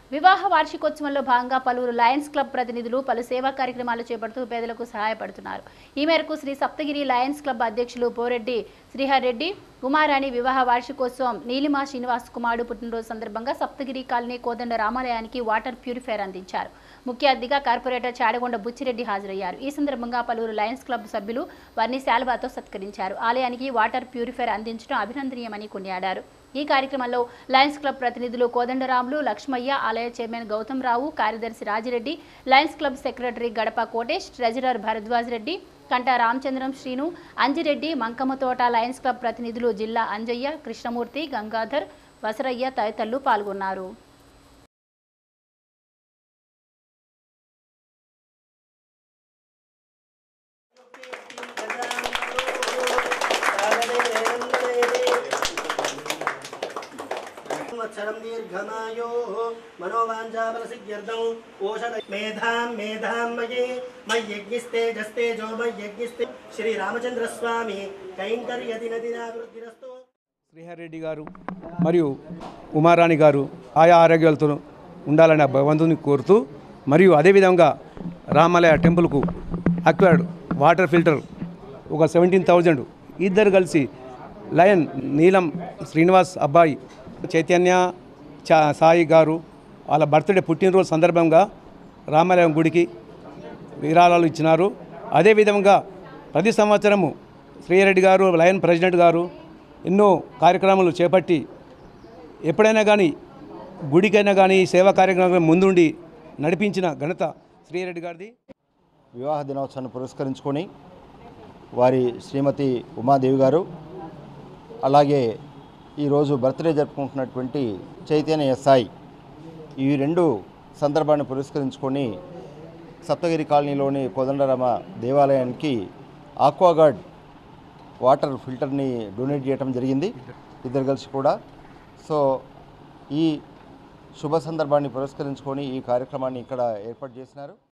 వివాహ వార్షికోత్సవంలో భాగంగా పలువురు లయన్స్ క్లబ్ ప్రతినిధులు పలు సేవా కార్యక్రమాలు చేపడుతూ పేదలకు సహాయపడుతున్నారు ఈ మేరకు శ్రీ సప్తగిరి లయన్స్ క్లబ్ అధ్యక్షులు పోరెడ్డి శ్రీహర్రెడ్డి ఉమారాణి వివాహ వార్షికోత్సవం నీలిమా శ్రీనివాస్ కుమారుడు పుట్టినరోజు సందర్భంగా సప్తగిరి కాలనీ కోదండ రామాలయానికి వాటర్ ప్యూరిఫైర్ అందించారు ముఖ్య అతిథిగా కార్పొరేటర్ చాడగొండ బుచ్చిరెడ్డి హాజరయ్యారు ఈ సందర్భంగా పలువురు లయన్స్ క్లబ్ సభ్యులు వారిని శాల్వాతో సత్కరించారు ఆలయానికి వాటర్ ప్యూరిఫైర్ అందించడం అభినందనీయమని కొనియాడారు ఈ కార్యక్రమంలో లయన్స్ క్లబ్ ప్రతినిధులు కోదండరాములు లక్ష్మయ్య ఆలయ చైర్మన్ గౌతమ్ రావు కార్యదర్శి రాజిరెడ్డి లయన్స్ క్లబ్ సెక్రటరీ గడప Kotesh treasurer Bharadwaj Reddy Kanta Ramachandram Srinu Anjireddy Mankammathota lions club ప్రతినిధులు జిల్లా అంజయ్య కృష్ణమూర్తి గంగాధర్ వసరయ్య తదితరులు పాల్గొన్నారు సంవత్సరం దీర్ఘమాయో మనోవాంఛాబలసిద్ధ్యర్థం ఓషధ మేధాం మేధాం మయే మయ్యజ్ఞిస్తేజస్తేజో మయ్యజ్ఞిస్తే శ్రీ రామచంద్రస్వామి కైంకర్యది నదినాభివృద్ధిరస్తు శ్రీహరెడ్డి గారు మరియు ఉమారాణి గారు ఆయా ఆరోగ్యాలతో ఉండాలని ఆ భగవంతుని కోరుతూ మరియు అదేవిధంగా రామాలయ టెంపుల్కు అక్వైర్డ్ వాటర్ ఫిల్టర్ ఒక సెవెంటీన్ థౌజండ్ ఇద్దరు కలిసి లయన్ నీలం శ్రీనివాస్ అబ్బాయి చైతన్య చా సాయి గారు వాళ్ళ బర్త్డే పుట్టినరోజు సందర్భంగా రామాలయం గుడికి విరాళాలు ఇచ్చినారు అదేవిధంగా ప్రతి సంవత్సరము శ్రీరెడ్డి గారు లయన్ ప్రెసిడెంట్ గారు ఎన్నో కార్యక్రమాలు చేపట్టి ఎప్పుడైనా కానీ గుడికైనా కానీ సేవా కార్యక్రమం ముందుండి నడిపించిన ఘనత శ్రీరెడ్డి గారిది వివాహ దినోత్సవాన్ని పురస్కరించుకొని వారి శ్రీమతి ఉమాదేవి గారు అలాగే ఈరోజు బర్త్డే జరుపుకుంటున్నటువంటి చైతన్య సాయి ఈ రెండు సందర్భాన్ని పురస్కరించుకొని సప్తగిరి కాలనీలోని కోదండరామ దేవాలయానికి ఆక్వాగార్డ్ వాటర్ ఫిల్టర్ని డొనేట్ చేయడం జరిగింది ఇద్దరు కలిసి కూడా సో ఈ శుభ సందర్భాన్ని పురస్కరించుకొని ఈ కార్యక్రమాన్ని ఇక్కడ ఏర్పాటు చేసినారు